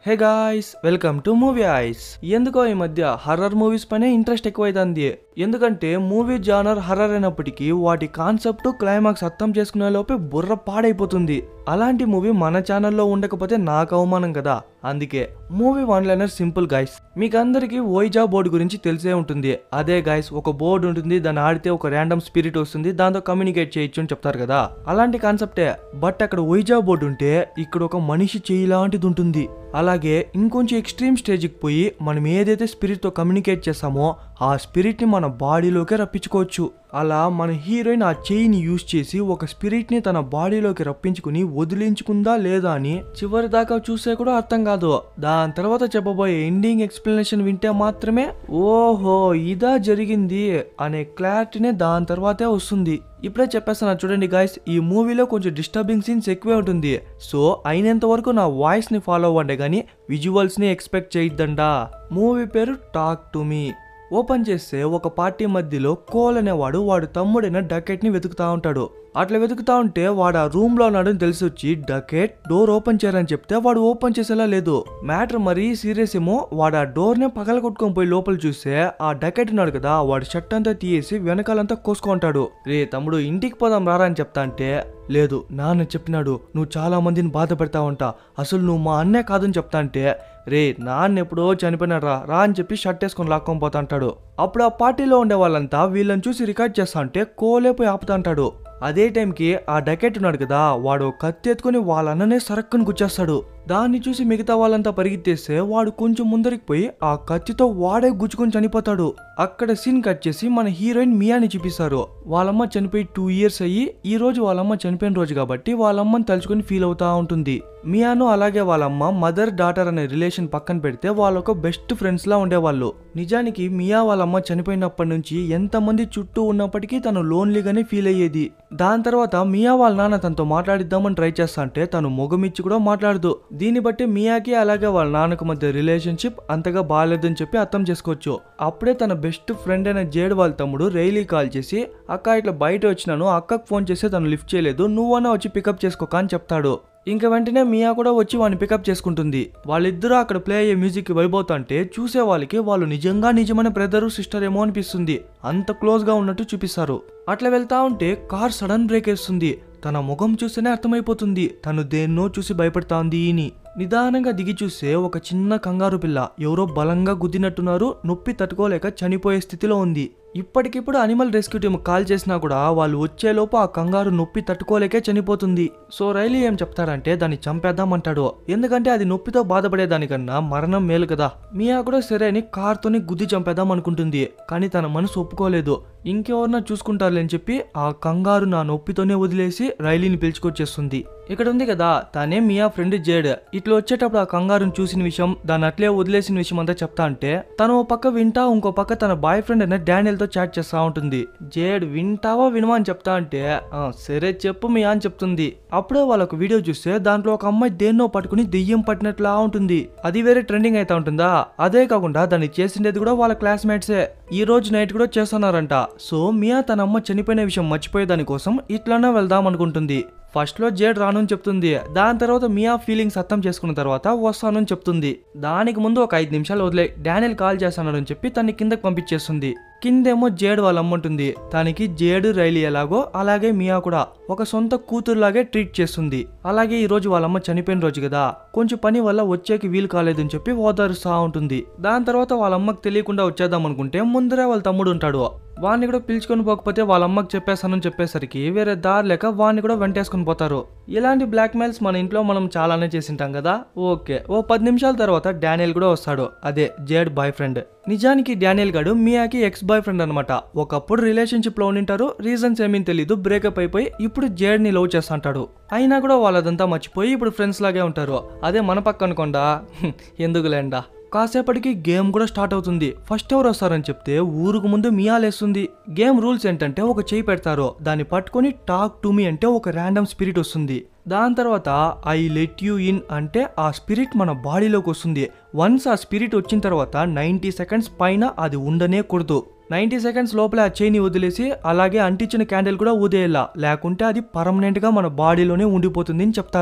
hey guys welcome to movie ice ఎందుకో ఈ మధ్య హర్రర్ మూవీస్ పైన ఇంట్రెస్ట్ ఎక్కువైంది ఎందుకంటే మూవీ జానర్ హర్రర్ అయినప్పటికీ వాటి కాన్సెప్ట్ క్లైమాక్స్ అర్థం చేసుకునే లోపే బుర్ర పాడైపోతుంది అలాంటి మూవీ మన ఛానల్లో ఉండకపోతే నాకు అవమానం కదా అందుకే movie one liner simple guys మీకు అందరికి ఓయిజా బోర్డు గురించి తెలిసే ఉంటుంది అదే గైస్ ఒక బోర్డు ఉంటుంది దాన్ని ఆడితే ఒక ర్యాండమ్ స్పిరిట్ వస్తుంది దాంతో కమ్యూనికేట్ చేయొచ్చు అని చెప్తారు కదా అలాంటి కాన్సెప్టే బట్ అక్కడ ఓయిజా బోర్డు ఉంటే ఇక్కడ ఒక మనిషి చేయి లాంటిది ఉంటుంది అలాగే ఇంకొంచెం ఎక్స్ట్రీమ్ స్టేజ్కి పోయి మనం ఏదైతే స్పిరిట్తో కమ్యూనికేట్ చేస్తామో ఆ స్పిరిట్ని మన బాడీలోకి రప్పించుకోవచ్చు అలా మన హీరోయిన్ ఆ చేయిని యూజ్ చేసి ఒక స్పిరిట్ని తన బాడీలోకి రప్పించుకుని వదిలించుకుందా లేదా అని చివరి దాకా చూసే కూడా అర్థం కాదు దాని తర్వాత చెప్పబోయే ఎండింగ్ ఎక్స్ప్లెనేషన్ వింటే మాత్రమే ఓహో ఇదా జరిగింది అనే క్లారిటీనే దాని తర్వాతే వస్తుంది ఇప్పుడే చెప్పేస్తాను చూడండి గాయస్ ఈ మూవీలో కొంచెం డిస్టర్బింగ్ సీన్స్ ఎక్కువే ఉంటుంది సో అయినంత వరకు నా వాయిస్ ని ఫాలో అవ్వండి కానీ విజువల్స్ ని ఎక్స్పెక్ట్ చేయొద్దండా మూవీ పేరు టాక్ టు మీ ఓపెన్ చేస్తే ఒక పార్టీ మధ్యలో కోల్ అనేవాడు వాడు తమ్ముడైన డకెట్ ని వెతుకుతా ఉంటాడు అట్లా వెతుకుతా ఉంటే వాడు ఆ రూమ్ లో ఉన్నాడని తెలిసి వచ్చి డకెట్ డోర్ ఓపెన్ చేయరని చెప్తే వాడు ఓపెన్ చేసేలా లేదు మ్యాటర్ మరీ సీరియస్ ఏమో వాడు ఆ డోర్ నే పగల కొట్టుకొని పోయి లోపల చూస్తే ఆ డకెట్ ఉన్నాడు కదా వాడు షర్ట్ అంతా తీసేసి వెనకాలంతా కోసుకుంటాడు రే తమ్ముడు ఇంటికి పోదాం రారా అని చెప్తా అంటే లేదు నాన్న చెప్పినాడు నువ్వు చాలా మందిని బాధ పెడతావంట అసలు నువ్వు మా అన్నే కాదని చెప్తా అంటే రే నాన్న ఎప్పుడో చనిపోయినాడు రా రా అని చెప్పి షర్ట్ వేసుకొని లాక్కొని పోతా అంటాడు అప్పుడు ఆ పార్టీలో ఉండే వాళ్ళంతా వీళ్ళని చూసి రికార్డ్ చేస్తా అంటే కోలేపోయి ఆపుతా అంటాడు అదే టైంకి ఆ డకెట్ ఉన్నాడు కదా వాడు కత్తి ఎత్తుకుని వాళ్ళ అన్ననే సరక్కుని గుచ్చేస్తాడు దాన్ని చూసి మిగతా వాళ్ళంతా పరిగెత్తేస్తే వాడు కొంచెం ముందరికి పోయి ఆ కత్తితో వాడే గుచ్చుకొని చనిపోతాడు అక్కడ సీన్ కట్ చేసి మన హీరోయిన్ మియాని చూపిస్తారు వాళ్ళమ్మ చనిపోయి టూ ఇయర్స్ అయ్యి ఈ రోజు వాళ్ళమ్మ చనిపోయిన రోజు కాబట్టి వాళ్ళమ్మని తలుచుకొని ఫీల్ అవుతా ఉంటుంది మియాను అలాగే వాళ్ళమ్మ మదర్ డాటర్ అనే రిలేషన్ పక్కన పెడితే వాళ్ళొక బెస్ట్ ఫ్రెండ్స్ లా ఉండేవాళ్ళు నిజానికి మియా వాళ్ళమ్మ చనిపోయినప్పటి నుంచి ఎంతమంది చుట్టూ ఉన్నప్పటికీ తను లోన్లీగానే ఫీల్ అయ్యేది దాని తర్వాత మియా వాళ్ళ నాన్న తనతో మాట్లాడిద్దామని ట్రై చేస్తా అంటే తను మొగమిచ్చి కూడా మాట్లాడదు దీన్ని బట్టి మియాకి అలాగే వాళ్ళ నాన్నకు మధ్య రిలేషన్షిప్ అంతగా బాగాలేదని చెప్పి అర్థం చేసుకోవచ్చు అప్పుడే తన బెస్ట్ ఫ్రెండ్ అయిన జేడ్ వాళ్ళ తమ్ముడు రైలీ కాల్ చేసి అక్క ఇట్లా బయట వచ్చినాను అక్కకు ఫోన్ చేస్తే తను లిఫ్ట్ చేయలేదు నువ్వన్నా వచ్చి పికప్ చేసుకోక అని చెప్తాడు ఇంకా వెంటనే మియా కూడా వచ్చి వాడిని పికప్ చేసుకుంటుంది వాళ్ళిద్దరూ అక్కడ ప్లే అయ్యే మ్యూజిక్ వెళ్ళిపోతుంటే చూసే వాళ్ళకి వాళ్ళు నిజంగా నిజమైన బ్రదరు సిస్టర్ ఏమో అనిపిస్తుంది అంత క్లోజ్ గా ఉన్నట్టు చూపిస్తారు అట్లా వెళ్తా ఉంటే కార్ సడన్ బ్రేక్ వేస్తుంది తన ముఖం చూస్తేనే అర్థమైపోతుంది తను దేన్నో చూసి భయపడతాంది అని నిదానంగా దిగి చూస్తే ఒక చిన్న కంగారు పిల్ల ఎవరో బలంగా గుద్దినట్టున్నారు నొప్పి తట్టుకోలేక చనిపోయే స్థితిలో ఉంది ఇప్పటికిప్పుడు అనిమల్ రెస్క్యూ టీం కాల్ చేసినా కూడా వాళ్ళు వచ్చేలోపు ఆ కంగారు నొప్పి తట్టుకోలేకే చనిపోతుంది సో రైలు ఏం చెప్తారంటే దాన్ని చంపేద్దామంటాడు ఎందుకంటే అది నొప్పితో బాధపడేదానికన్నా మరణం మేలు కదా మియా కూడా సరే అని కార్తోని గుద్ది చంపేద్దాం అనుకుంటుంది కానీ తన మనసు ఒప్పుకోలేదు ఇంకెవరన్నా చూసుకుంటారులే అని చెప్పి ఆ కంగారు నా నొప్పితోనే వదిలేసి రైలీని పిలుచుకొచ్చేస్తుంది ఇక్కడ ఉంది కదా తనే మియా ఫ్రెండ్ జేడ్ ఇట్లా వచ్చేటప్పుడు ఆ కంగారుని చూసిన విషయం దాన్ని అట్లే వదిలేసిన విషయం అంతా చెప్తా అంటే తను ఓ పక్క వింటా ఇంకో పక్క తన బాయ్ ఫ్రెండ్ అయిన డానియల్ తో చాట్ చేస్తా ఉంటుంది జేడ్ వింటావా వినవా అని చెప్తా అంటే "ఆ, సరే చెప్పు మియా అని చెప్తుంది అప్పుడే వాళ్ళొక వీడియో చూస్తే దాంట్లో ఒక అమ్మాయి దేన్నో పట్టుకుని దెయ్యం పట్టినట్లా ఉంటుంది అది వేరే ట్రెండింగ్ అయితే ఉంటుందా అదే కాకుండా దాన్ని చేసిండేది కూడా వాళ్ళ క్లాస్మేట్సే ఈ రోజు నైట్ కూడా చేస్తున్నారంట సో మియా తన అమ్మ చనిపోయిన విషయం మర్చిపోయేదాని కోసం ఇట్లానే వెళ్దాం అనుకుంటుంది ఫస్ట్ లో జేడ్ రాను అని చెప్తుంది దాని తర్వాత మియా ఫీలింగ్స్ అర్థం చేసుకున్న తర్వాత వస్తాను అని చెప్తుంది దానికి ముందు ఒక ఐదు నిమిషాలు వదిలే డానియల్ కాల్ చేస్తానని అని చెప్పి తన్ని కిందకి పంపించేస్తుంది కిందేమో జేడ్ వాళ్ళ అమ్మ ఉంటుంది తనకి జేడు రైలు ఎలాగో అలాగే మియా కూడా ఒక సొంత కూతురులాగే ట్రీట్ చేస్తుంది అలాగే ఈ రోజు వాళ్ళమ్మ చనిపోయిన రోజు కదా కొంచెం పని వల్ల వచ్చేకి వీలు కాలేదని చెప్పి ఓదారుస్తా ఉంటుంది దాని తర్వాత వాళ్ళ అమ్మకి తెలియకుండా వచ్చేద్దాం అనుకుంటే ముందరే వాళ్ళ తమ్ముడు ఉంటాడు వాడిని కూడా పిలుచుకొని పోకపోతే వాళ్ళ అమ్మకి చెప్పేస్తానని చెప్పేసరికి వేరే దారి లేక వాడిని కూడా వెంటేసుకొని పోతారు ఇలాంటి బ్లాక్ మెయిల్స్ మన ఇంట్లో మనం చాలానే చేసింటాం కదా ఓకే ఓ పది నిమిషాల తర్వాత డానియల్ కూడా వస్తాడు అదే జేడ్ బాయ్ ఫ్రెండ్ నిజానికి డానియల్ గాడు మియాకి ఎక్స్ బాయ్ ఫ్రెండ్ అనమాట ఒకప్పుడు రిలేషన్షిప్ లో ఉండింటారు రీజన్స్ ఏమీ తెలీదు బ్రేకప్ అయిపోయి ఇప్పుడు జేడ్ ని లవ్ చేస్తుంటాడు అయినా కూడా వాళ్ళదంతా మర్చిపోయి ఇప్పుడు ఫ్రెండ్స్ లాగే ఉంటారు అదే మన పక్క అనుకోండా ఎందుకులేండా కాసేపటికి గేమ్ కూడా స్టార్ట్ అవుతుంది ఫస్ట్ ఎవరు వస్తారని చెప్తే ఊరుకు ముందు మియాలేస్తుంది గేమ్ రూల్స్ ఏంటంటే ఒక చేయి పెడతారు దాన్ని పట్టుకొని టాక్ టు మీ అంటే ఒక ర్యాండమ్ స్పిరిట్ వస్తుంది దాని తర్వాత ఐ లెట్ యూ ఇన్ అంటే ఆ స్పిరిట్ మన బాడీలోకి వస్తుంది వన్స్ ఆ స్పిరిట్ వచ్చిన తర్వాత నైంటీ సెకండ్స్ పైన అది ఉండనే కూడదు నైంటీ సెకండ్స్ లోపల ఆ చేయిని వదిలేసి అలాగే అంటించిన క్యాండిల్ కూడా ఊదేయాల లేకుంటే అది పర్మనెంట్ గా మన బాడీలోనే ఉండిపోతుంది అని చెప్తారు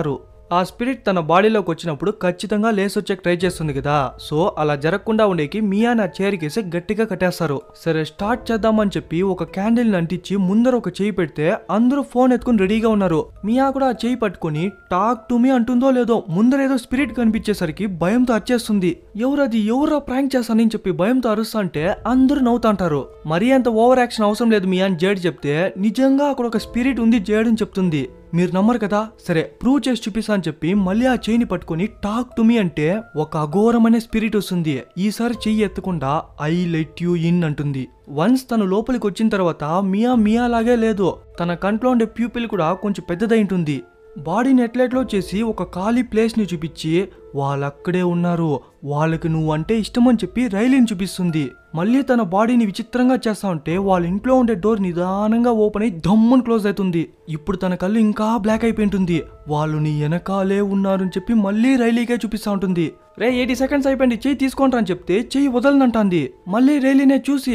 ఆ స్పిరిట్ తన బాడీలోకి వచ్చినప్పుడు ఖచ్చితంగా లేసొచ్చే ట్రై చేస్తుంది కదా సో అలా జరగకుండా ఉండేకి మియా నా చేరికేసి గట్టిగా కట్టేస్తారు సరే స్టార్ట్ చేద్దామని చెప్పి ఒక క్యాండిల్ అంటించి ముందర ఒక చేయి పెడితే అందరూ ఫోన్ ఎత్తుకుని రెడీగా ఉన్నారు మియా కూడా ఆ చేయి పట్టుకుని టాక్ టు మీ అంటుందో లేదో ముందర ఏదో స్పిరిట్ కనిపించేసరికి భయంతో వచ్చేస్తుంది ఎవరది ఎవరో ప్రాంక్ చేస్తానని చెప్పి భయంతో అరుస్తా అంటే అందరూ నవ్వుతాంటారు మరీ అంత ఓవర్ యాక్షన్ అవసరం లేదు మీ అని జేడ్ చెప్తే నిజంగా అక్కడ ఒక స్పిరిట్ ఉంది జేడ్ అని చెప్తుంది మీరు నమ్మరు కదా సరే ప్రూవ్ చేసి చూపిస్తా అని చెప్పి మళ్ళీ ఆ చెయ్యిని పట్టుకొని టాక్ టు మీ అంటే ఒక అఘోరమనే స్పిరిట్ వస్తుంది ఈసారి చెయ్యి ఎత్తకుండా ఐ లెట్ యూ ఇన్ అంటుంది వన్స్ తను లోపలికి వచ్చిన తర్వాత మియా మియా లాగే లేదు తన కంట్లో ఉండే ప్యూపిల్ కూడా కొంచెం పెద్దదైంటుంది బాడీని ఎట్లెట్లో చేసి ఒక ఖాళీ ప్లేస్ని చూపించి వాళ్ళక్కడే ఉన్నారు వాళ్ళకి నువ్వంటే ఇష్టమని చెప్పి రైలిని చూపిస్తుంది మళ్ళీ తన బాడీని విచిత్రంగా చేస్తా ఉంటే వాళ్ళ ఇంట్లో ఉండే డోర్ నిదానంగా ఓపెన్ అయ్యి దమ్ముని క్లోజ్ అవుతుంది ఇప్పుడు తన కళ్ళు ఇంకా బ్లాక్ అయిపోయి ఉంటుంది వాళ్ళు నీ వెనకాలే ఉన్నారు అని చెప్పి మళ్ళీ రైలీకే చూపిస్తా ఉంటుంది రే ఎయిటీ సెకండ్స్ అయిపోయింది చెయ్యి తీసుకుంటా అని చెప్తే చెయ్యి వదలనంటాంది మళ్ళీ రైలీనే చూసి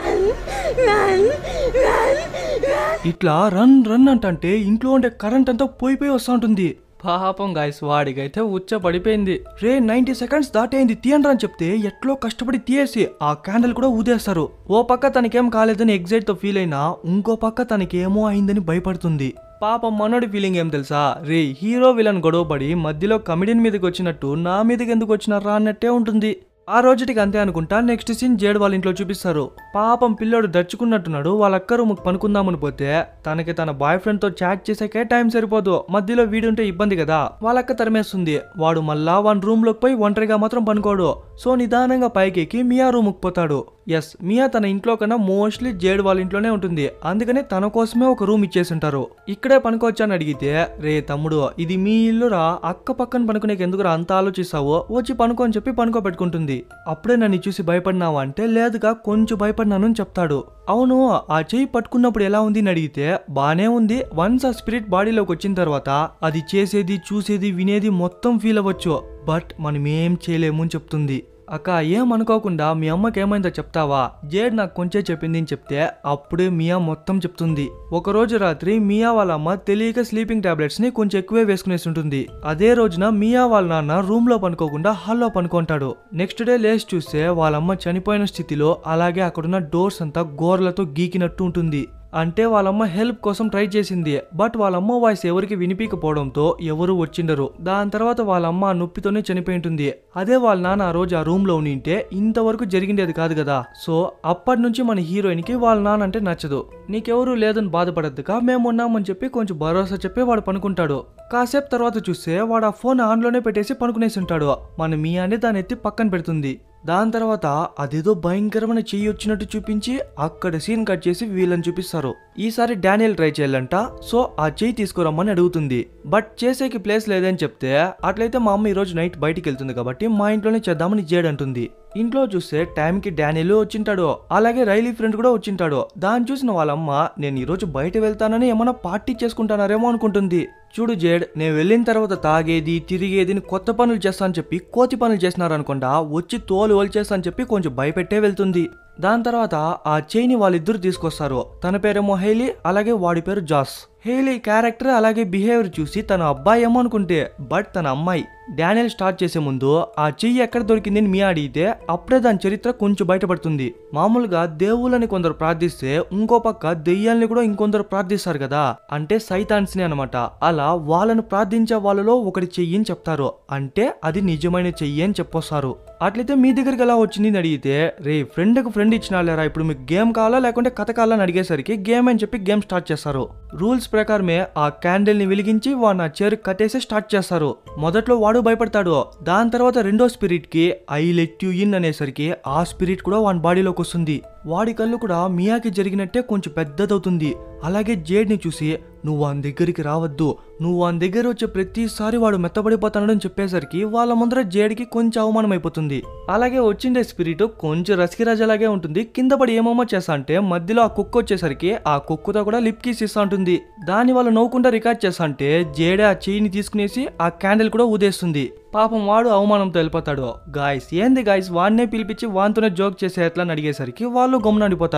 ఇట్లా రన్ రన్ అంటంటే ఇంట్లో ఉండే కరెంట్ అంతా పోయిపోయి వస్తూ ఉంటుంది పాపం గాయస్ వాడికైతే ఉచ్చ పడిపోయింది రే నైన్టీ సెకండ్స్ దాటైంది తీయండి అని చెప్తే ఎట్లో కష్టపడి తీయేసి ఆ క్యాండిల్ కూడా ఊదేస్తారు ఓ పక్క తనకేం కాలేదని ఎగ్జైట్ తో ఫీల్ అయినా ఇంకో పక్క తనకేమో అయిందని భయపడుతుంది పాపం మనోడి ఫీలింగ్ ఏం తెలుసా రే హీరో విలన్ గొడవపడి మధ్యలో కమెడియన్ మీదకి వచ్చినట్టు నా మీదకి ఎందుకు వచ్చినారా అన్నట్టే ఉంటుంది ఆ రోజుటికి అంతే అనుకుంటా నెక్స్ట్ సీన్ జేడ్ వాళ్ళ ఇంట్లో చూపిస్తారు పాపం పిల్లోడు దర్చుకున్నట్టున్నాడు వాళ్ళ అక్క రూమ్కి పనుకుందామని పోతే తనకి తన బాయ్ ఫ్రెండ్ తో చాట్ చేసాకే టైం సరిపోదు మధ్యలో వీడుంటే ఇబ్బంది కదా వాళ్ళక్క తరిమేస్తుంది వాడు మళ్ళా వన్ రూమ్ లోకి పోయి ఒంటరిగా మాత్రం పనుకోడు సో నిదానంగా పైకి ఎక్కి మియా రూమ్కి పోతాడు ఎస్ మియా తన ఇంట్లో కన్నా మోస్ట్లీ జేడ్ వాళ్ళ ఇంట్లోనే ఉంటుంది అందుకనే తన కోసమే ఒక రూమ్ ఇచ్చేసి ఉంటారు ఇక్కడే పనుకోవచ్చా అని అడిగితే రే తమ్ముడు ఇది మీ ఇల్లురా అక్క పక్కన పనుకునేకి ఎందుకురా అంత ఆలోచిస్తావో వచ్చి పనుకో అని చెప్పి పనుకోబెట్టుకుంటుంది అప్పుడే నన్ను చూసి భయపడినావా అంటే లేదుగా కొంచెం భయపడినాను అని చెప్తాడు అవును ఆ చెయ్యి పట్టుకున్నప్పుడు ఎలా ఉంది అని అడిగితే బానే ఉంది వన్స్ ఆ స్పిరిట్ బాడీలోకి వచ్చిన తర్వాత అది చేసేది చూసేది వినేది మొత్తం ఫీల్ అవ్వచ్చు బట్ మనం ఏం చేయలేము అని చెప్తుంది అక్క ఏమనుకోకుండా మీ అమ్మకి ఏమైందో చెప్తావా జేడ్ నాకు కొంచెం చెప్పింది అని చెప్తే అప్పుడే మియా మొత్తం చెప్తుంది ఒక రోజు రాత్రి మియా వాళ్ళ అమ్మ తెలియక స్లీపింగ్ టాబ్లెట్స్ ని కొంచెం ఎక్కువే వేసుకునేసి ఉంటుంది అదే రోజున మియా వాళ్ళ నాన్న రూమ్ లో పనుకోకుండా హాల్లో పనుకుంటాడు నెక్స్ట్ డే లేచి చూస్తే వాళ్ళ అమ్మ చనిపోయిన స్థితిలో అలాగే అక్కడున్న డోర్స్ అంతా గోర్లతో గీకినట్టు ఉంటుంది అంటే వాళ్ళమ్మ హెల్ప్ కోసం ట్రై చేసింది బట్ వాళ్ళమ్మ వాయిస్ ఎవరికి వినిపించకపోవడంతో ఎవరు వచ్చిండరు దాని తర్వాత వాళ్ళమ్మ ఆ నొప్పితోనే చనిపోయి ఉంటుంది అదే వాళ్ళ నాన్న ఆ రోజు ఆ రూమ్ లో ఉండింటే ఇంతవరకు జరిగిండేది కాదు కదా సో అప్పటి నుంచి మన హీరోయిన్ కి వాళ్ళ నాన్న అంటే నచ్చదు నీకెవరు లేదని బాధపడద్దుగా మేము ఉన్నామని చెప్పి కొంచెం భరోసా చెప్పి వాడు పనుకుంటాడు కాసేపు తర్వాత చూస్తే వాడు ఆ ఫోన్ ఆన్లోనే పెట్టేసి పనుకునేసి ఉంటాడు మన మియాని దాన్ని ఎత్తి పక్కన పెడుతుంది దాని తర్వాత అదేదో భయంకరమైన చెయ్యి వచ్చినట్టు చూపించి అక్కడ సీన్ కట్ చేసి వీళ్ళని చూపిస్తారు ఈసారి డానియల్ ట్రై చేయాలంట సో ఆ చెయ్యి తీసుకురమ్మని అడుగుతుంది బట్ చేసేకి ప్లేస్ లేదని చెప్తే అట్లయితే మా అమ్మ ఈరోజు నైట్ బయటికి వెళ్తుంది కాబట్టి మా ఇంట్లోనే చేద్దామని జేడ్ అంటుంది ఇంట్లో చూస్తే టైంకి డానియల్ వచ్చింటాడు అలాగే రైలీ ఫ్రెండ్ కూడా వచ్చింటాడు దాన్ని చూసిన వాళ్ళమ్మ నేను ఈరోజు బయట వెళ్తానని ఏమైనా పార్టీ చేసుకుంటానారేమో అనుకుంటుంది చూడు జేడ్ నేను వెళ్ళిన తర్వాత తాగేది తిరిగేది కొత్త పనులు చేస్తా అని చెప్పి కోతి పనులు చేసినారనుకుంటా వచ్చి తోలు ఒలిచేస్తా అని చెప్పి కొంచెం భయపెట్టే వెళ్తుంది దాని తర్వాత ఆ చైని వాళ్ళిద్దరు తీసుకొస్తారు తన పేరేమో హెయిలీ అలాగే వాడి పేరు జాస్ హెయిలీ క్యారెక్టర్ అలాగే బిహేవియర్ చూసి తన అబ్బాయి ఏమో అనుకుంటే బట్ తన అమ్మాయి డానియల్ స్టార్ట్ చేసే ముందు ఆ చెయ్యి ఎక్కడ దొరికిందని మీ అడిగితే అప్పుడే దాని చరిత్ర కొంచెం బయటపడుతుంది మామూలుగా దేవుళ్ళని కొందరు ప్రార్థిస్తే ఇంకో పక్క దెయ్యాల్ని కూడా ఇంకొందరు ప్రార్థిస్తారు కదా అంటే సైతాన్స్ ని అనమాట అలా వాళ్ళను ప్రార్థించే వాళ్ళలో ఒకటి చెయ్యి అని చెప్తారు అంటే అది నిజమైన చెయ్యి అని చెప్పొస్తారు అట్లయితే మీ దగ్గరికి ఎలా వచ్చింది అని అడిగితే రే ఫ్రెండ్కి ఫ్రెండ్ ఇచ్చిన లేరా ఇప్పుడు మీకు గేమ్ కావాలా లేకుంటే కథ కావాలా అని అడిగేసరికి గేమ్ అని చెప్పి గేమ్ స్టార్ట్ చేస్తారు రూల్స్ ప్రకారమే ఆ క్యాండిల్ ని వెలిగించి వాడిని ఆ చేరు కట్టేసి స్టార్ట్ చేస్తారు మొదట్లో వాడు భయపడతాడు దాని తర్వాత రెండో స్పిరిట్ కి ఐ లెట్ యు ఇన్ అనేసరికి ఆ స్పిరిట్ కూడా వాడి బాడీలోకి వస్తుంది వాడి కళ్ళు కూడా మియాకి జరిగినట్టే కొంచెం పెద్దదవుతుంది అలాగే జేడ్ ని చూసి నువ్వు వాని దగ్గరికి రావద్దు నువ్వు వాని దగ్గర వచ్చే ప్రతిసారి వాడు మెత్తబడిపోతానని చెప్పేసరికి వాళ్ళ ముందర జేడ్కి కొంచెం అవమానం అయిపోతుంది అలాగే వచ్చిండే స్పిరిట్ కొంచెం రసికిరాజలాగే ఉంటుంది కింద పడి ఏమేమో చేస్తా అంటే మధ్యలో ఆ కుక్క వచ్చేసరికి ఆ కుక్కతో కూడా లిప్ కీస్ ఇస్తా ఉంటుంది దాని వాళ్ళు నవ్వుకుంటా రికార్డ్ చేస్తా అంటే జేడే ఆ చెయ్యిని తీసుకునేసి ఆ క్యాండిల్ కూడా ఊదేస్తుంది పాపం వాడు అవమానంతో వెళ్ళిపోతాడు గాయస్ ఏంది గాయస్ వాడినే పిలిపించి వానితోనే జోక్ చేసే ఎట్లా అని అడిగేసరికి వాళ్ళు గమ్మునడిపోతారు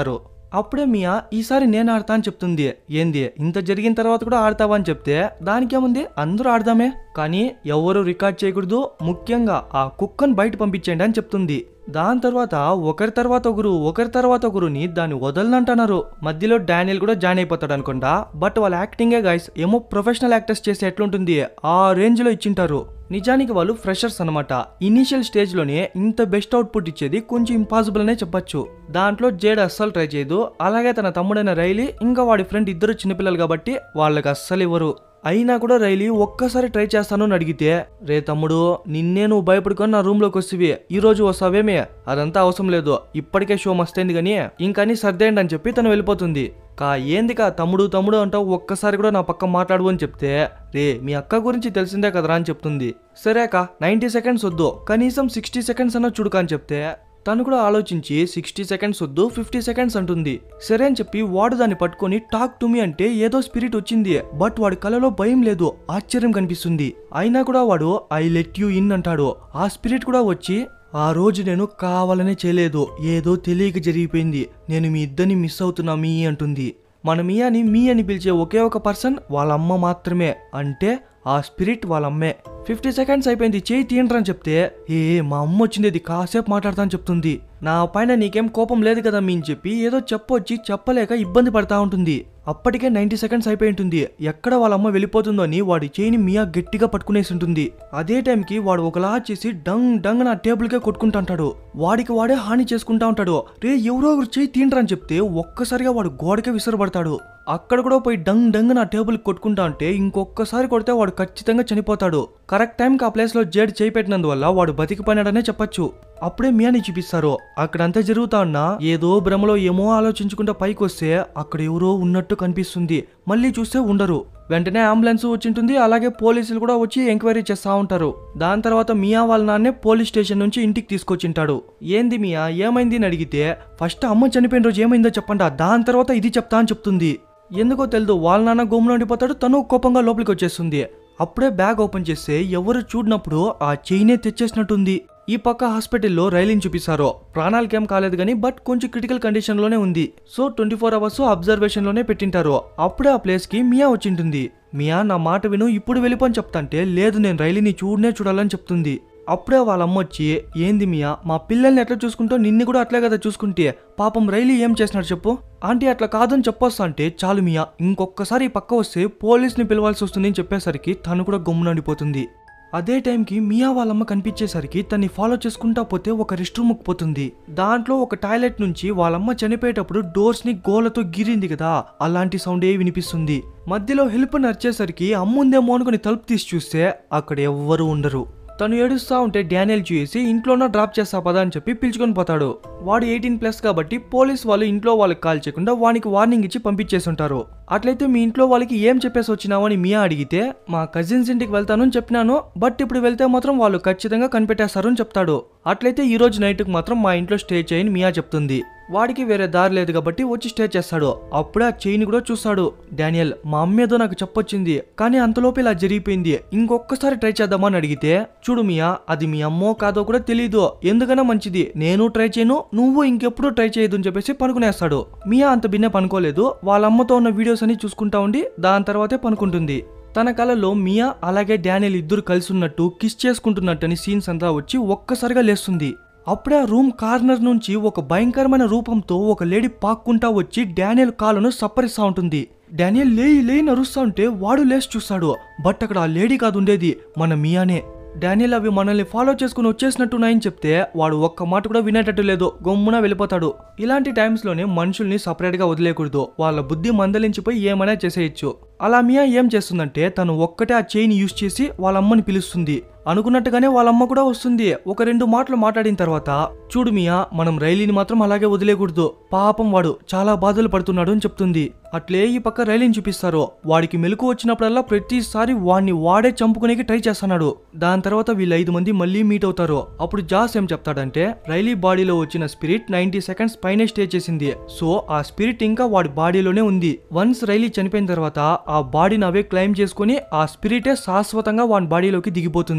అప్పుడే మియా ఈసారి నేను ఆడతా అని చెప్తుంది ఏంది ఇంత జరిగిన తర్వాత కూడా ఆడతావా అని చెప్తే దానికేముంది అందరూ ఆడదామే కానీ ఎవరు రికార్డ్ చేయకూడదు ముఖ్యంగా ఆ కుక్కను బయట పంపించండి అని చెప్తుంది దాని తర్వాత ఒకరి తర్వాత ఒకరు ఒకరి తర్వాత ఒకరుని దాన్ని వదలనంటున్నారు మధ్యలో డానియల్ కూడా జాయిన్ అయిపోతాడు అనుకుంటా బట్ వాళ్ళ యాక్టింగే గైస్ ఏమో ప్రొఫెషనల్ యాక్టర్స్ చేస్తే ఎట్లుంటుంది ఆ రేంజ్ లో ఇచ్చింటారు నిజానికి వాళ్ళు ఫ్రెషర్స్ అనమాట ఇనీషియల్ స్టేజ్ లోనే ఇంత బెస్ట్ అవుట్పుట్ ఇచ్చేది కొంచెం ఇంపాసిబుల్ అనే చెప్పొచ్చు దాంట్లో జేడ్ అస్సలు ట్రై చేయదు అలాగే తన తమ్ముడైన రైలీ ఇంకా వాడి ఫ్రెండ్ ఇద్దరు చిన్నపిల్లలు కాబట్టి వాళ్ళకి అస్సలు ఇవ్వరు అయినా కూడా రైలీ ఒక్కసారి ట్రై చేస్తాను అని అడిగితే రే తమ్ముడు నిన్నే నువ్వు భయపడుకొని నా రూమ్ లోకి వస్తువి ఈ రోజు వస్తావేమే అదంతా అవసరం లేదు ఇప్పటికే షో మస్తైంది కానీ ఇంకని సర్దేయండి అని చెప్పి తను వెళ్ళిపోతుంది కా ఏంది కా తమ్ముడు తమ్ముడు అంటావు ఒక్కసారి కూడా నా పక్క మాట్లాడు అని చెప్తే రే మీ అక్క గురించి తెలిసిందే కదరా అని చెప్తుంది సరే అక్క నైంటీ సెకండ్స్ వద్దు కనీసం సిక్స్టీ సెకండ్స్ అన్న చూడుక అని చెప్తే తను కూడా ఆలోచించి సిక్స్టీ సెకండ్స్ వద్దు ఫిఫ్టీ సెకండ్స్ అంటుంది సరే అని చెప్పి వాడు దాన్ని పట్టుకొని టాక్ టు మీ అంటే ఏదో స్పిరిట్ వచ్చింది బట్ వాడి కలలో భయం లేదు ఆశ్చర్యం కనిపిస్తుంది అయినా కూడా వాడు ఐ లెట్ యూ ఇన్ అంటాడు ఆ స్పిరిట్ కూడా వచ్చి ఆ రోజు నేను కావాలనే చేయలేదు ఏదో తెలియక జరిగిపోయింది నేను మీ ఇద్దరిని మిస్ అవుతున్నా మీ అంటుంది మన మియాని మీ అని పిలిచే ఒకే ఒక పర్సన్ వాళ్ళ అమ్మ మాత్రమే అంటే ఆ స్పిరిట్ వాళ్ళ అమ్మే ఫిఫ్టీ సెకండ్స్ అయిపోయింది చేయి తీయండి అని చెప్తే ఏ మా అమ్మ వచ్చింది ఇది కాసేపు మాట్లాడతాను చెప్తుంది నా పైన నీకేం కోపం లేదు కదా మీ అని చెప్పి ఏదో చెప్పొచ్చి చెప్పలేక ఇబ్బంది పడతా ఉంటుంది అప్పటికే నైంటీ సెకండ్స్ అయిపోయి ఉంటుంది ఎక్కడ వాళ్ళ అమ్మ వెళ్ళిపోతుందో అని వాడి చేయిని మియా గట్టిగా పట్టుకునేసి ఉంటుంది అదే టైంకి వాడు ఒకలా చేసి డంగ్ డంగ్ నా టేబుల్కే కొట్టుకుంటాంటాడు వాడికి వాడే హాని చేసుకుంటా ఉంటాడు రే ఎవరో ఒకరు చేయి తీండ్రా అని చెప్తే ఒక్కసారిగా వాడు గోడకే విసిరబడతాడు అక్కడ కూడా పోయి డంగ్ డంగ్ నా టేబుల్ కొట్టుకుంటా అంటే ఇంకొకసారి కొడితే వాడు ఖచ్చితంగా చనిపోతాడు కరెక్ట్ టైంకి ఆ ప్లేస్ లో జేడ్ చేయి పెట్టినందువల్ల వాడు బతికిపోయినాడనే చెప్పొచ్చు అప్పుడే మియాని చూపిస్తారు అక్కడంతా జరుగుతా ఉన్నా ఏదో భ్రమలో ఏమో ఆలోచించుకుంటా పైకి వస్తే అక్కడ ఎవరో ఉన్నట్టు కనిపిస్తుంది మళ్ళీ చూస్తే ఉండరు వెంటనే అంబులెన్స్ వచ్చింటుంది అలాగే పోలీసులు కూడా వచ్చి ఎంక్వైరీ చేస్తా ఉంటారు దాని తర్వాత మియా వాళ్ళ నాన్నే పోలీస్ స్టేషన్ నుంచి ఇంటికి తీసుకొచ్చింటాడు ఏంది మియా ఏమైంది అని అడిగితే ఫస్ట్ అమ్మ చనిపోయిన రోజు ఏమైందో చెప్పండి దాని తర్వాత ఇది చెప్తా అని చెప్తుంది ఎందుకో తెలియదు వాళ్ళ నాన్న గోములో ఉండిపోతాడు తను కోపంగా లోపలికి వచ్చేస్తుంది అప్పుడే బ్యాగ్ ఓపెన్ చేస్తే ఎవరు చూడనప్పుడు ఆ చైనే తెచ్చేసినట్టుంది ఈ పక్క హాస్పిటల్లో రైలింగ్ చూపిస్తారు ప్రాణాలకేం కాలేదు కానీ బట్ కొంచెం క్రిటికల్ కండిషన్ లోనే ఉంది so twenty four hours observation లోనే పెట్టింటారు అప్పుడే ఆ ప్లేస్ కి మియా వచ్చింటుంది మియా నా మాట విను ఇప్పుడు వెళ్ళిపోని చెప్తాంటే లేదు నేను రైలిని చూడనే చూడాలని చెప్తుంది అప్పుడే వాళ్ళ అమ్మ వచ్చి ఏంది మియా మా పిల్లల్ని ఎట్లా చూసుకుంటో నిన్ను కూడా అట్లే కదా చూసుకుంటే పాపం రైలు ఏం చేసినాడు చెప్పు ఆంటీ అట్లా కాదని చెప్పొస్తా అంటే చాలు మియా ఇంకొకసారి ఈ పక్క వస్తే పోలీస్ని పిలవాల్సి వస్తుంది అని చెప్పేసరికి తను కూడా గమ్మునండిపోతుంది అదే టైంకి మియా వాళ్ళమ్మ కనిపించేసరికి తన్ని ఫాలో చేసుకుంటా పోతే ఒక రెస్ట్ రూమ్కి పోతుంది దాంట్లో ఒక టాయిలెట్ నుంచి వాళ్ళమ్మ చనిపోయేటప్పుడు డోర్స్ ని గోలతో గిరింది కదా అలాంటి సౌండే వినిపిస్తుంది మధ్యలో హెల్ప్ నడిచేసరికి అమ్ముందేమో అనుకుని తలుపు తీసి చూస్తే అక్కడ ఎవ్వరూ ఉండరు తను ఏడుస్తా ఉంటే డానియల్ చూసి ఇంట్లోనే డ్రాప్ చేస్తా పదా అని చెప్పి పిలుచుకొని పోతాడు వాడు ఎయిటీన్ ప్లస్ కాబట్టి పోలీస్ వాళ్ళు ఇంట్లో వాళ్ళకి కాల్ చేయకుండా వానికి వార్నింగ్ ఇచ్చి పంపించేసి ఉంటారు అట్లయితే మీ ఇంట్లో వాళ్ళకి ఏం చెప్పేసి వచ్చినావు అని మియా అడిగితే మా కజిన్స్ ఇంటికి వెళ్తాను అని చెప్పినాను బట్ ఇప్పుడు వెళ్తే మాత్రం వాళ్ళు ఖచ్చితంగా కనిపెట్టేస్తారు అని చెప్తాడు అట్లయితే ఈ రోజు నైట్కి మాత్రం మా ఇంట్లో స్టే చేయని మియా చెప్తుంది వాడికి వేరే దారి లేదు కాబట్టి వచ్చి స్టే చేస్తాడు అప్పుడే ఆ చైన్ కూడా చూస్తాడు డానియల్ మా అమ్మ ఏదో నాకు చెప్పొచ్చింది కానీ అంతలోపు ఇలా జరిగిపోయింది ఇంకొకసారి ట్రై చేద్దామని అడిగితే చూడు మియా అది మీ అమ్మో కాదో కూడా తెలీదు ఎందుకన్నా మంచిది నేను ట్రై చేయను నువ్వు ఇంకెప్పుడు ట్రై చేయదు అని చెప్పేసి పనుకునేస్తాడు మియా అంత బిన్నే పనుకోలేదు వాళ్ళ అమ్మతో ఉన్న వీడియోస్ అన్ని చూసుకుంటా ఉండి దాని తర్వాతే పనుకుంటుంది తన కలలో మియా అలాగే డానియల్ ఇద్దరు కలిసి ఉన్నట్టు కిస్ చేసుకుంటున్నట్టు అని సీన్స్ అంతా వచ్చి ఒక్కసారిగా లేస్తుంది అప్పుడే ఆ రూమ్ కార్నర్ నుంచి ఒక భయంకరమైన రూపంతో ఒక లేడీ పాక్కుంటా వచ్చి డానియల్ కాళ్ళను సప్పరిస్తా ఉంటుంది డానియల్ లేయి లేయి నరుస్తా ఉంటే వాడు లేచి చూస్తాడు బట్ అక్కడ ఆ లేడీ కాదు ఉండేది మన మియానే డానియల్ అవి మనల్ని ఫాలో చేసుకుని వచ్చేసినట్టున్నాయని చెప్తే వాడు ఒక్క మాట కూడా వినేటట్టు లేదు గమ్మున వెళ్ళిపోతాడు ఇలాంటి టైమ్స్ లోనే మనుషుల్ని సపరేట్ గా వదిలేయకూడదు వాళ్ళ బుద్ధి మందలించిపోయి ఏమైనా చేసేయచ్చు అలా మియా ఏం చేస్తుందంటే తను ఒక్కటే ఆ చైన్ యూస్ చేసి వాళ్ళ అమ్మని పిలుస్తుంది అనుకున్నట్టుగానే వాళ్ళ అమ్మ కూడా వస్తుంది ఒక రెండు మాటలు మాట్లాడిన తర్వాత చూడు మియా మనం రైలీని మాత్రం అలాగే వదిలేయకూడదు పాపం వాడు చాలా బాధలు పడుతున్నాడు అని చెప్తుంది అట్లే ఈ పక్క రైలీని చూపిస్తారు వాడికి మెలకు వచ్చినప్పుడల్లా ప్రతిసారి వాడిని వాడే చంపుకునేకి ట్రై చేస్తున్నాడు దాని తర్వాత వీళ్ళు ఐదు మంది మళ్ళీ మీట్ అవుతారు అప్పుడు జాస్ ఏం చెప్తాడంటే రైలీ బాడీలో వచ్చిన స్పిరిట్ నైన్టీ సెకండ్స్ పైనే స్టే చేసింది సో ఆ స్పిరిట్ ఇంకా వాడి బాడీలోనే ఉంది వన్స్ రైలీ చనిపోయిన తర్వాత ఆ బాడీని అవే క్లైమ్ చేసుకుని ఆ స్పిరిటే శాశ్వతంగా వాడి బాడీలోకి దిగిపోతుంది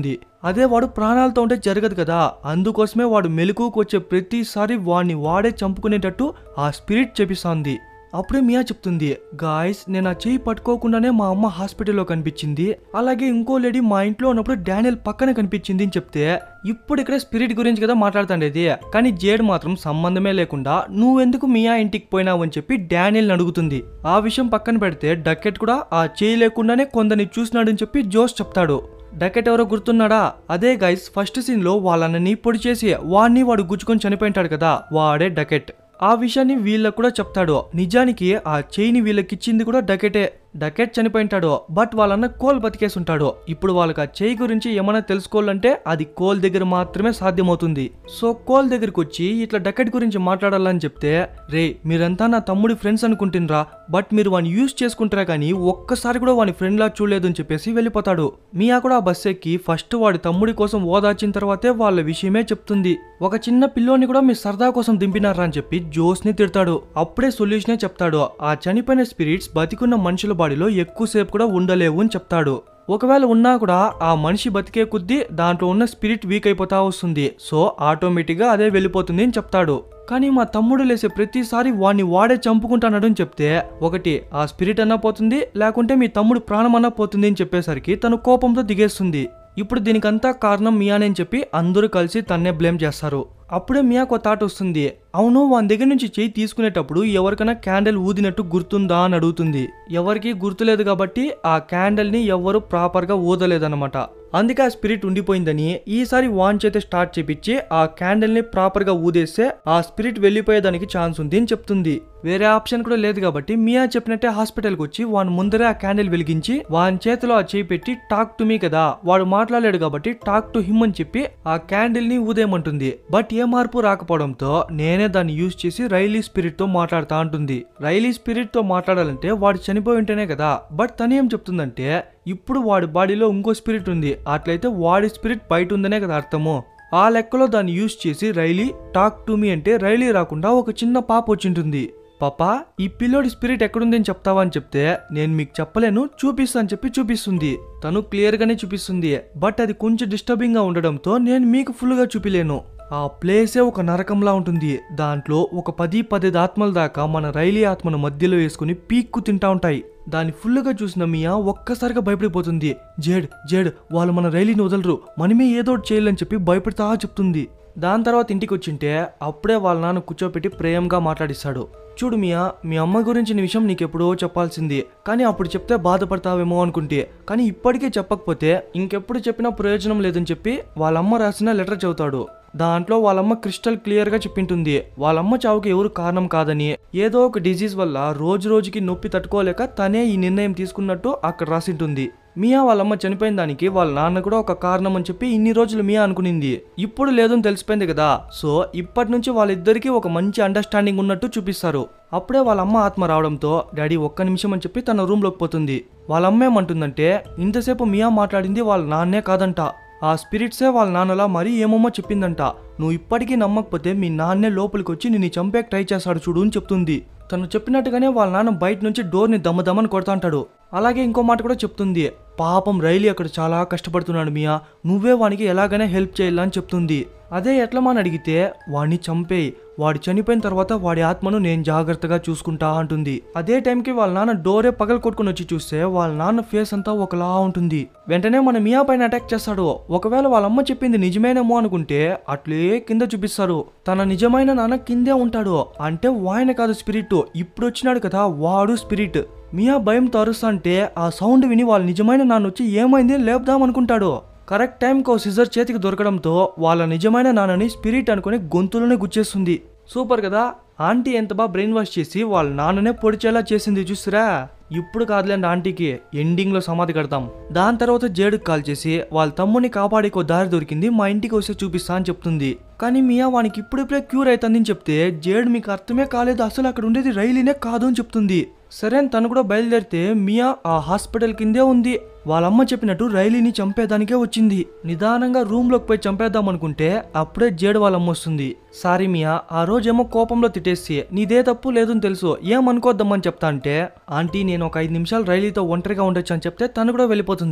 ఉంటుంది అదే వాడు ప్రాణాలతో ఉంటే జరగదు కదా అందుకోసమే వాడు మెలకువకు వచ్చే ప్రతిసారి వాడిని వాడే చంపుకునేటట్టు ఆ స్పిరిట్ చెప్పిస్తోంది అప్పుడే మియా చెప్తుంది గాయస్ నేను ఆ చెయ్యి పట్టుకోకుండానే మా అమ్మ హాస్పిటల్లో కనిపించింది అలాగే ఇంకో లేడీ మా ఇంట్లో ఉన్నప్పుడు డానియల్ పక్కన కనిపించింది అని చెప్తే ఇప్పుడు ఇక్కడ స్పిరిట్ గురించి కదా మాట్లాడుతుండేది కానీ జేడ్ మాత్రం సంబంధమే లేకుండా నువ్వెందుకు మియా ఇంటికి పోయినావు అని చెప్పి డానియల్ని అడుగుతుంది ఆ విషయం పక్కన పెడితే డకెట్ కూడా ఆ చేయి లేకుండానే కొందరిని చూసినాడని చెప్పి జోస్ చెప్తాడు డకెట్ ఎవరో గుర్తున్నాడా అదే గైస్ ఫస్ట్ సీన్ లో వాళ్ళని పొడి చేసి వాడిని వాడు గుచ్చుకొని చనిపోయింటాడు కదా వాడే డకెట్ ఆ విషయాన్ని వీళ్ళకు కూడా చెప్తాడు నిజానికి ఆ చైని వీళ్ళకిచ్చింది కూడా డకెటే డకెట్ చనిపోయింటాడు బట్ వాళ్ళన్న కోల్ బతికేసి ఉంటాడు ఇప్పుడు వాళ్ళకి ఆ చేయి గురించి ఏమైనా తెలుసుకోవాలంటే అది కోల్ దగ్గర మాత్రమే సాధ్యమవుతుంది సో కోల్ దగ్గరికి వచ్చి ఇట్లా డకెట్ గురించి మాట్లాడాలని చెప్తే రే మీరంతా నా తమ్ముడి ఫ్రెండ్స్ అనుకుంటున్నారా బట్ మీరు వాడిని యూజ్ చేసుకుంటారా కానీ ఒక్కసారి కూడా వాని ఫ్రెండ్ లా చూడలేదు అని చెప్పేసి వెళ్ళిపోతాడు మియా కూడా ఆ బస్ ఎక్కి ఫస్ట్ వాడి తమ్ముడి కోసం ఓదార్చిన తర్వాతే వాళ్ళ విషయమే చెప్తుంది ఒక చిన్న పిల్లోని కూడా మీ సరదా కోసం దింపినారా అని చెప్పి జోస్ ని తిడతాడు అప్పుడే సొల్యూషనే చెప్తాడు ఆ చనిపోయిన స్పిరిట్స్ బతికున్న మనుషుల బాడీలో ఎక్కువసేపు కూడా ఉండలేవు అని చెప్తాడు ఒకవేళ ఉన్నా కూడా ఆ మనిషి బతికే కొద్దీ దాంట్లో ఉన్న స్పిరిట్ వీక్ అయిపోతా వస్తుంది సో ఆటోమేటిక్గా అదే వెళ్ళిపోతుంది అని చెప్తాడు కానీ మా తమ్ముడు లేసే ప్రతిసారి వాడిని వాడే చంపుకుంటాడు అని చెప్తే ఒకటి ఆ స్పిరిట్ అన్నా పోతుంది లేకుంటే మీ తమ్ముడు ప్రాణం అన్నా పోతుంది అని చెప్పేసరికి తను కోపంతో దిగేస్తుంది ఇప్పుడు దీనికంతా కారణం మియానే అని చెప్పి అందరూ కలిసి తన్నే బ్లేమ్ చేస్తారు అప్పుడే మియాకు ఒక థాట్ వస్తుంది అవును వాని దగ్గర నుంచి చేయి తీసుకునేటప్పుడు ఎవరికైనా క్యాండిల్ ఊదినట్టు గుర్తుందా అని అడుగుతుంది ఎవరికి గుర్తులేదు కాబట్టి ఆ క్యాండిల్ ని ఎవరు ప్రాపర్ గా ఊదలేదన్నమాట అందుకే ఆ స్పిరిట్ ఉండిపోయిందని ఈసారి వాన్ చేతే స్టార్ట్ చేపించి ఆ క్యాండిల్ ని ప్రాపర్ గా ఊదేస్తే ఆ స్పిరిట్ వెళ్ళిపోయేదానికి ఛాన్స్ ఉంది అని చెప్తుంది వేరే ఆప్షన్ కూడా లేదు కాబట్టి మియా చెప్పినట్టే హాస్పిటల్కి వచ్చి వాని ముందరే ఆ క్యాండిల్ వెలిగించి వాని చేతిలో ఆ చేయి పెట్టి టాక్ టు మీ కదా వాడు మాట్లాడాడు కాబట్టి టాక్ టు హిమ్ అని చెప్పి ఆ క్యాండిల్ ని ఊదేయమంటుంది బట్ ఏ మార్పు రాకపోవడంతో నేనే దాన్ని యూజ్ చేసి రైలీ స్పిరిట్ తో మాట్లాడుతా అంటుంది రైలీ స్పిరిట్ తో మాట్లాడాలంటే వాడు చనిపోయి ఉంటేనే కదా బట్ తనేం చెప్తుందంటే ఇప్పుడు వాడి బాడీలో ఇంకో స్పిరిట్ ఉంది అట్లయితే వాడి స్పిరిట్ బయట ఉందనే కదా అర్థము ఆ లెక్కలో దాన్ని యూజ్ చేసి రైలీ టాక్ టు మీ అంటే రైలీ రాకుండా ఒక చిన్న పాప వచ్చింటుంది పాపా ఈ పిల్లోడి స్పిరిట్ ఎక్కడుంది అని చెప్తావా అని చెప్తే నేను మీకు చెప్పలేను చూపిస్తా అని చెప్పి చూపిస్తుంది తను క్లియర్ గానే చూపిస్తుంది బట్ అది కొంచెం డిస్టర్బింగ్ గా ఉండడంతో నేను మీకు ఫుల్ గా చూపిలేను ఆ ప్లేసే ఒక నరకంలా ఉంటుంది దాంట్లో ఒక పది పదిహేను ఆత్మల దాకా మన రైలీ ఆత్మను మధ్యలో వేసుకుని పీక్కు తింటా ఉంటాయి దాన్ని ఫుల్గా చూసిన మియా ఒక్కసారిగా భయపడిపోతుంది జేడ్ జేడ్ వాళ్ళు మన రైలీని వదలరు మనమే ఏదో ఒకటి చేయాలని చెప్పి భయపడతా చెప్తుంది దాని తర్వాత ఇంటికి వచ్చింటే అప్పుడే వాళ్ళ నాన్న కూర్చోపెట్టి ప్రేమగా మాట్లాడిస్తాడు చూడు మియా మీ అమ్మ గురించిన విషయం నీకు ఎప్పుడో చెప్పాల్సింది కానీ అప్పుడు చెప్తే బాధపడతావేమో అనుకుంటే కానీ ఇప్పటికే చెప్పకపోతే ఇంకెప్పుడు చెప్పినా ప్రయోజనం లేదని చెప్పి వాళ్ళమ్మ రాసిన లెటర్ చదువుతాడు దాంట్లో వాళ్ళమ్మ క్రిస్టల్ క్లియర్ గా చెప్పింటుంది వాళ్ళమ్మ చావుకి ఎవరు కారణం కాదని ఏదో ఒక డిజీజ్ వల్ల రోజు రోజుకి నొప్పి తట్టుకోలేక తనే ఈ నిర్ణయం తీసుకున్నట్టు అక్కడ రాసింటుంది మియా వాళ్ళమ్మ చనిపోయిన దానికి వాళ్ళ నాన్న కూడా ఒక కారణం అని చెప్పి ఇన్ని రోజులు మియా అనుకునింది ఇప్పుడు లేదని తెలిసిపోయింది కదా సో ఇప్పటి నుంచి వాళ్ళిద్దరికీ ఒక మంచి అండర్స్టాండింగ్ ఉన్నట్టు చూపిస్తారు అప్పుడే వాళ్ళ అమ్మ ఆత్మ రావడంతో డాడీ ఒక్క నిమిషం అని చెప్పి తన రూమ్లోకి పోతుంది వాళ్ళ అమ్మ ఏమంటుందంటే ఇంతసేపు మియా మాట్లాడింది వాళ్ళ నాన్నే కాదంట ఆ స్పిరిట్సే వాళ్ళ నాన్నలా మరీ ఏమమ్మో చెప్పిందంట నువ్వు ఇప్పటికీ నమ్మకపోతే మీ నాన్నే లోపలికి వచ్చి నిన్ను చంపేకి ట్రై చేస్తాడు చూడు అని చెప్తుంది తను చెప్పినట్టుగానే వాళ్ళ నాన్న బయట నుంచి డోర్ని దమ్మదమ్మని కొడతా అంటాడు అలాగే ఇంకో మాట కూడా చెప్తుంది పాపం రైలీ అక్కడ చాలా కష్టపడుతున్నాడు మియా నువ్వే వానికి ఎలాగైనా హెల్ప్ చేయాలని చెప్తుంది అదే ఎట్లా అని అడిగితే వాడిని చంపేయి వాడు చనిపోయిన తర్వాత వాడి ఆత్మను నేను జాగ్రత్తగా చూసుకుంటా అంటుంది అదే టైంకి వాళ్ళ నాన్న డోరే పగల కొట్టుకుని వచ్చి చూస్తే వాళ్ళ నాన్న ఫేస్ అంతా ఒకలా ఉంటుంది వెంటనే మన మియా పైన అటాక్ చేస్తాడు ఒకవేళ వాళ్ళ అమ్మ చెప్పింది నిజమేనేమో అనుకుంటే అట్లే కింద చూపిస్తారు తన నిజమైన నాన్న కిందే ఉంటాడు అంటే వాయన కాదు స్పిరిట్ ఇప్పుడు వచ్చినాడు కదా వాడు స్పిరిట్ మియా భయంతో అరుస్తంటే ఆ సౌండ్ విని వాళ్ళ నిజమైన నాన్న వచ్చి ఏమైంది లేపుదాం అనుకుంటాడు కరెక్ట్ టైంకి ఓ సిజర్ చేతికి దొరకడంతో వాళ్ళ నిజమైన నాన్నని స్పిరిట్ అనుకుని గొంతులోనే గుచ్చేస్తుంది సూపర్ కదా ఆంటీ ఎంత బాగా బ్రెయిన్ వాష్ చేసి వాళ్ళ నాన్ననే పొడిచేలా చేసింది చూసిరా ఇప్పుడు కాదులేండి ఆంటీకి ఎండింగ్ లో సమాధి కడతాం దాని తర్వాత జేడుకి కాల్ చేసి వాళ్ళ తమ్ముని కాపాడేకో దారి దొరికింది మా ఇంటికి వస్తే చూపిస్తా అని చెప్తుంది కానీ మియా వానికి ఇప్పుడిప్పుడే క్యూర్ అవుతుందని చెప్తే జేడ్ మీకు అర్థమే కాలేదు అసలు అక్కడ ఉండేది రైలీనే కాదు అని చెప్తుంది సరే అని తను కూడా బయలుదేరితే మియా ఆ హాస్పిటల్ కిందే ఉంది వాళ్ళమ్మ చెప్పినట్టు రైలీని చంపేదానికే వచ్చింది నిదానంగా రూమ్ లోకి పోయి చంపేద్దాం అనుకుంటే అప్పుడే జేడు వాళ్ళమ్మ వస్తుంది సారీ మియా ఆ రోజేమో కోపంలో తిట్టేసి నీదే తప్పు లేదని తెలుసు ఏమనుకోద్దామని చెప్తా అంటే ఆంటీ నేను ఒక ఐదు నిమిషాలు రైలీతో ఒంటరిగా ఉండొచ్చు అని చెప్తే తను కూడా వెళ్ళిపోతుంది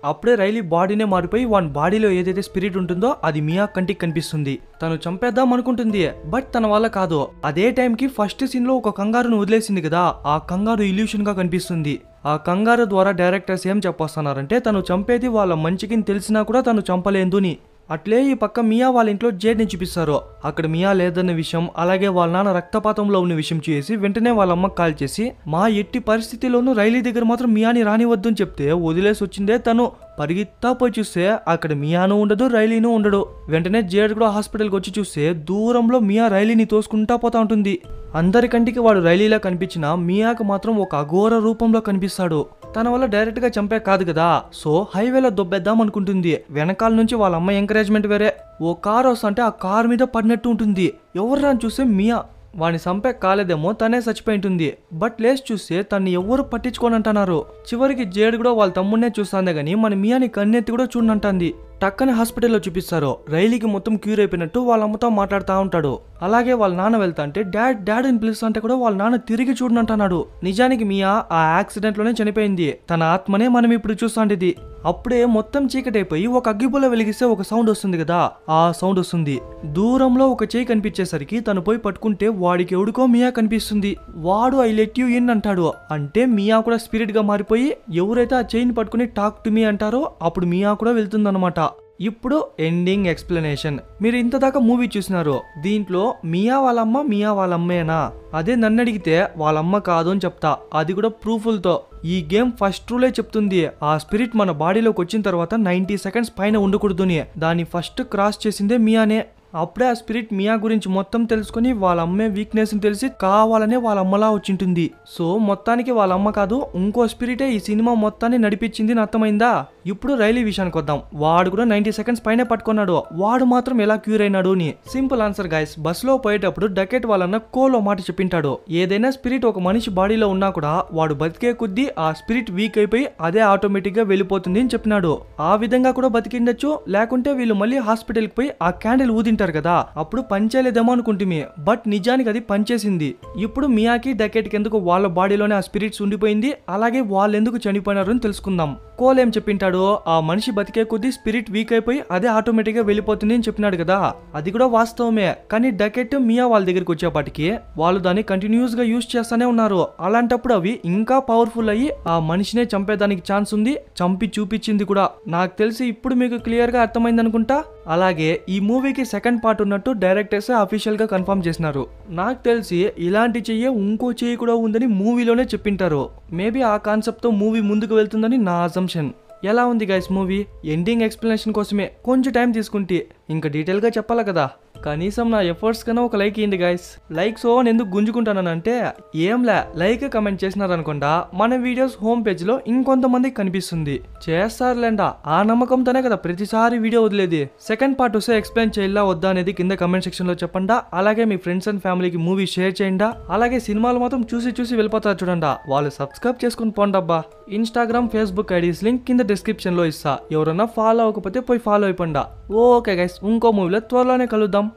అప్పుడే రైలీ బాడీనే మారిపోయి వాని బాడీలో ఏదైతే స్పిరిట్ ఉంటుందో అది మియా కంటికి కనిపిస్తుంది తను చంపేద్దాం అనుకుంటుంది బట్ తన వల్ల కాదు అదే టైంకి ఫస్ట్ సీన్ లో ఒక కంగారును వదిలేసింది కదా ఆ కంగారు ఇల్యూషన్ గా కనిపిస్తుంది ఆ కంగారు ద్వారా డైరెక్టర్స్ ఏం చెప్పొస్తున్నారంటే తను చంపేది వాళ్ళ మంచికి తెలిసినా కూడా తను చంపలేందుని అట్లే ఈ పక్క మియా వాళ్ళ ఇంట్లో జేడ్ని చూపిస్తారు అక్కడ మియా లేదన్న విషయం అలాగే వాళ్ళ నాన్న రక్తపాతంలో ఉన్న విషయం చేసి వెంటనే వాళ్ళ అమ్మకి కాల్ చేసి మా ఎట్టి పరిస్థితిలోనూ రైలీ దగ్గర మాత్రం మియాని రానివద్దు అని చెప్తే వదిలేసి వచ్చిందే తను పరిగెత్తా పోయి చూస్తే అక్కడ మియాను ఉండదు రైలీను ఉండడు వెంటనే జేడ్ కూడా హాస్పిటల్కి వచ్చి చూస్తే దూరంలో మియా రైలీని తోసుకుంటా పోతా ఉంటుంది అందరి కంటికి వాడు రైలీలా కనిపించినా మియాకు మాత్రం ఒక అఘోర రూపంలో కనిపిస్తాడు తన వల్ల డైరెక్ట్ గా చంపే కాదు కదా సో హైవేలో దొబ్బేద్దాం అనుకుంటుంది వెనకాల నుంచి వాళ్ళ అమ్మ ఎంకరేజ్మెంట్ వేరే ఓ కార్ వస్తుంటే ఆ కార్ మీద పడినట్టు ఉంటుంది ఎవర్రా అని చూస్తే మియా వాడిని చంపే కాలేదేమో తనే చచ్చిపోయి ఉంటుంది బట్ లేచి చూస్తే తన్ని ఎవరు పట్టించుకోనంటున్నారు చివరికి జేడు కూడా వాళ్ళ తమ్ముడినే చూస్తాందే గానీ మన మియాని కన్నెత్తి కూడా చూడంటుంది టక్కని హాస్పిటల్లో చూపిస్తారు రైలీకి మొత్తం క్యూర్ అయిపోయినట్టు వాళ్ళ అమ్మతో మాట్లాడుతూ ఉంటాడు అలాగే వాళ్ళ నాన్న వెళ్తా అంటే డాడ్ డాడ్ అని పిలుస్తుంటే కూడా వాళ్ళ నాన్న తిరిగి చూడనంటున్నాడు నిజానికి మియా ఆ యాక్సిడెంట్ లోనే చనిపోయింది తన ఆత్మనే మనం ఇప్పుడు చూస్తాంటిది అప్పుడే మొత్తం చీకటి అయిపోయి ఒక అగ్గిపుల్ల వెలిగిస్తే ఒక సౌండ్ వస్తుంది కదా ఆ సౌండ్ వస్తుంది దూరంలో ఒక చేయి కనిపించేసరికి తను పోయి పట్టుకుంటే వాడికి ఎవడికో మియా కనిపిస్తుంది వాడు ఐ లెట్ యూ ఇన్ అంటాడు అంటే మియా కూడా స్పిరిట్ గా మారిపోయి ఎవరైతే ఆ చైన్ పట్టుకుని టాక్ టు మీ అంటారో అప్పుడు మియా కూడా వెళ్తుందన్నమాట ఇప్పుడు ఎండింగ్ ఎక్స్ప్లెనేషన్ మీరు ఇంతదాకా మూవీ చూసినారు దీంట్లో మియా వాళ్ళమ్మ మియా వాళ్ళమ్మేనా అదే నన్ను అడిగితే వాళ్ళమ్మ కాదు అని చెప్తా అది కూడా ప్రూఫుల్తో ఈ గేమ్ ఫస్ట్ రూలే చెప్తుంది ఆ స్పిరిట్ మన బాడీలోకి వచ్చిన తర్వాత నైంటీ సెకండ్స్ పైన ఉండకూడదుని దాన్ని ఫస్ట్ క్రాస్ చేసిందే మియానే అప్పుడే ఆ స్పిరిట్ మియా గురించి మొత్తం తెలుసుకుని వాళ్ళ అమ్మే వీక్నెస్ తెలిసి కావాలనే వాళ్ళ అమ్మలా వచ్చింటుంది సో మొత్తానికి వాళ్ళ అమ్మ కాదు ఇంకో స్పిరిటే ఈ సినిమా మొత్తాన్ని నడిపించింది అని అర్థమైందా ఇప్పుడు రైలీ విషయానికి వద్దాం వాడు కూడా నైన్టీ సెకండ్స్ పైనే పట్టుకున్నాడు వాడు మాత్రం ఎలా క్యూర్ అయినాడు అని సింపుల్ ఆన్సర్ గైస్ బస్సులో పోయేటప్పుడు డకెట్ వాళ్ళన్న కోలో మాట చెప్పింటాడు ఏదైనా స్పిరిట్ ఒక మనిషి బాడీలో ఉన్నా కూడా వాడు బతికే కొద్దీ ఆ స్పిరిట్ వీక్ అయిపోయి అదే ఆటోమేటిక్ గా వెళ్ళిపోతుంది అని చెప్పినాడు ఆ విధంగా కూడా బతికిండొచ్చు లేకుంటే వీళ్ళు మళ్ళీ హాస్పిటల్కి పోయి ఆ క్యాండిల్ ఊదింటారు కదా అప్పుడు పనిచేయలేదేమో అనుకుంటుమి బట్ నిజానికి అది పనిచేసింది ఇప్పుడు మియాకి డకెట్ ఎందుకు వాళ్ళ బాడీలోనే ఆ స్పిరిట్స్ ఉండిపోయింది అలాగే వాళ్ళు ఎందుకు చనిపోయినారు అని తెలుసుకుందాం కోల్ ఏం చెప్పింటాడు ఆ మనిషి బతికే కొద్దీ స్పిరిట్ వీక్ అయిపోయి అదే ఆటోమేటిక్ గా వెళ్ళిపోతుంది అని చెప్పినాడు కదా అది కూడా వాస్తవమే కానీ డకెట్ మియా వాళ్ళ దగ్గరికి వచ్చేపాటికి వాళ్ళు దాన్ని కంటిన్యూస్ గా యూజ్ చేస్తానే ఉన్నారు అలాంటప్పుడు అవి ఇంకా పవర్ఫుల్ అయ్యి ఆ మనిషినే చంపేదానికి ఛాన్స్ ఉంది చంపి చూపించింది కూడా నాకు తెలిసి ఇప్పుడు మీకు క్లియర్ గా అర్థమైంది అనుకుంటా అలాగే ఈ మూవీకి సెకండ్ పార్ట్ ఉన్నట్టు డైరెక్టర్స్ అఫీషియల్ గా కన్ఫర్మ్ చేసినారు నాకు తెలిసి ఇలాంటి చెయ్యే ఇంకో చెయ్యి కూడా ఉందని మూవీలోనే చెప్పింటారు మేబీ ఆ కాన్సెప్ట్ తో మూవీ ముందుకు వెళ్తుందని నా అజంప్షన్ ఎలా ఉంది గైస్ మూవీ ఎండింగ్ ఎక్స్ప్లెనేషన్ కోసమే కొంచెం టైం తీసుకుంటే ఇంకా డీటెయిల్గా చెప్పాలా కదా కనీసం నా ఎఫర్ట్స్ కన్నా ఒక లైక్ ఇవ్వండి గైస్ లైక్స్ ఓ ఎందుకు గుంజుకుంటానంటే ఏంలే లైక్ కమెంట్ చేసినారనుకుంటా మన వీడియోస్ హోమ్ పేజ్లో ఇంకొంతమందికి కనిపిస్తుంది చేస్తారులేండా ఆ నమ్మకంతోనే కదా ప్రతిసారి వీడియో వదిలేది సెకండ్ పార్ట్ వస్తే ఎక్స్ప్లెయిన్ చేయాలా వద్దా అనేది కింద కమెంట్ సెక్షన్లో చెప్పండా అలాగే మీ ఫ్రెండ్స్ అండ్ ఫ్యామిలీకి మూవీ షేర్ చేయండి అలాగే సినిమాలు మాత్రం చూసి చూసి వెళ్ళిపోతారు చూడండి వాళ్ళు సబ్స్క్రైబ్ చేసుకుని పోండబ్బా ఇన్స్టాగ్రామ్ ఫేస్బుక్ ఐడీస్ లింక్ కింద డిస్క్రిప్షన్లో ఇస్తా ఎవరన్నా ఫాలో అవ్వకపోతే పోయి ఫాలో అయిపోండా ఓకే గైస్ ఇంకో మూవీలో త్వరలోనే కలుద్దాం